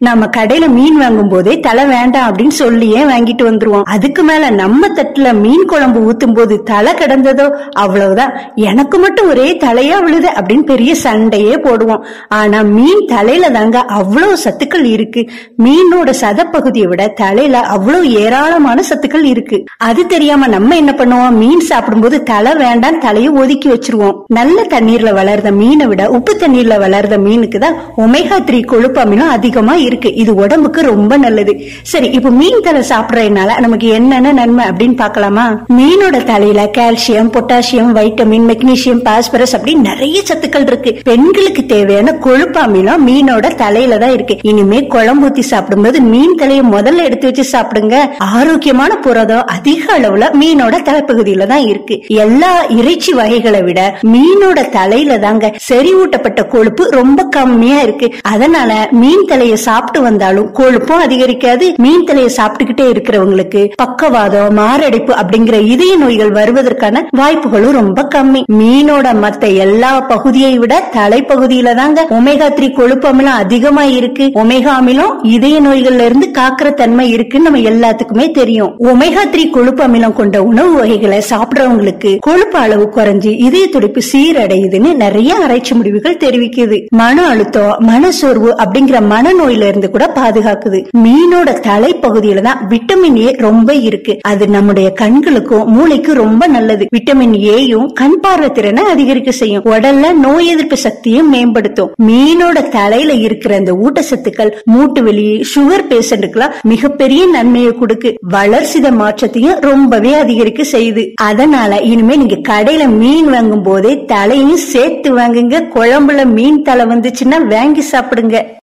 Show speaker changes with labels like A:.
A: நம்ம கடையில மீன் வாங்கும் போதே தலை வேண்டாம் அப்படின்னு சொல்லியே வாங்கிட்டு வந்துருவோம் அதுக்கு மேல நம்ம தட்டுல மீன் குழம்பு ஊத்தும் போது தலை கிடந்ததோ அவ்வளவுதான் எனக்கு மட்டும் ஒரே தலையா விழுது அப்படின்னு பெரிய சண்டையே போடுவோம் ஆனா மீன் தலையில தாங்க அவ்வளவு சத்துக்கள் இருக்கு மீனோட சதப்பகுதியை விட தலையில அவ்வளவு ஏராளமான சத்துக்கள் இருக்கு அது தெரியாம நம்ம என்ன பண்ணுவோம் மீன் சாப்பிடும்போது தலை வேண்டாம் தலையை ஒதுக்கி வச்சிருவோம் நல்ல தண்ணீர்ல வளர்ந்த மீனை விட உப்பு தண்ணீர்ல வளர்ந்த மீனுக்கு தான் ஒமேகா த்ரீ கொழுப்பு அமிலம் அதிகமா இருக்கு இது உடம்புக்கு ரொம்ப நல்லது சரி இப்ப மீன் தலை சாப்பிடறதுனால நமக்கு என்னென்ன நன்மை அப்படின்னு பார்க்கலாமா மீனோட தலையில calcium potassium vitamin magnesium phosphorus அப்படின்னு நிறைய சத்துக்கள் இருக்கு பெண்களுக்கு தேவையான கொழுப்பு அமிலம் மீனோட தலையில தான் இருக்கு இனிமே குழம்பு ஊத்தி சாப்பிடும்போது மீன் தலையை முதல்ல எடுத்து வச்சு சாப்பிடுங்க ஆரோக்கியமான புரதம் அதிக அளவுல மீனோட தலைப்பகுதியில தான் இருக்கு எல்லா இறைச்சி வகைகளை விட மீனோட தலையில தாங்க செறிவூட்டப்பட்ட கொழுப்பு ரொம்ப கம்மியா இருக்கு அதனால மீன் தலையை சாப்பிட்டு வந்தாலும் கொழுப்பும் அதிகரிக்காது மீன் தலையை சாப்பிட்டுக்கிட்டே இருக்கிறவங்களுக்கு பக்கவாதம் மாரடைப்பு அப்படிங்கிற இதய நோய்கள் வருவதற்கான வாய்ப்புகளும் ரொம்ப கம்மி மீனோட மத்த எல்லா பகுதியை விட தலைப்பகுதியில தாங்க ஒமேகா த்ரீ கொழுப்பு அமிலம் அதிகமா இருக்கு ஒமேகா அமிலம் இதய நோய்கள்ல இருந்து காக்கிற தன்மை இருக்குன்னு நம்ம எல்லாத்துக்குமே தெரியும் ஒமேகா த்ரீ கொழுப்பு அமிலம் கொண்ட உணவு வகைகளை சாப்பிடுறவங்களுக்கு கொழுப்பு அளவு குறைஞ்சு இதய துடிப்பு சீரடையுதுன்னு நிறைய ஆராய்ச்சி முடிவுகள் தெரிவிக்குது மன அழுத்தம் மனசோர்வு அப்படிங்கிற மனநோயில இருந்து கூட பாதுகாக்குது மீனோட தலைப்பகுதியில தான் விட்டமின் ஏ ரொம்ப இருக்கு அது நம்முடைய கண்களுக்கும் மூளைக்கும் ரொம்ப நல்லது விட்டமின் ஏயும் கண் பார்வை திறனை அதிகரிக்க செய்யும் உடல்ல நோய் எதிர்ப்பு சக்தியும் மேம்படுத்தும் மீனோட தலையில இருக்கிற அந்த ஊட்டச்சத்துக்கள் மூட்டு வலி சுகர் பேஷண்ட்டுக்கெல்லாம் மிகப்பெரிய நன்மையை கொடுக்கு வளர்சித மாற்றத்தையும் ரொம்பவே அதிகரிக்க செய்யுது அதனால இனிமே நீங்க கடையில மீன் வாங்கும் போதே தலையும் சேர்த்து வாங்குங்க குழம்புல மீன் தலை வந்துச்சுன்னா வாங்கி சாப்பிடுங்க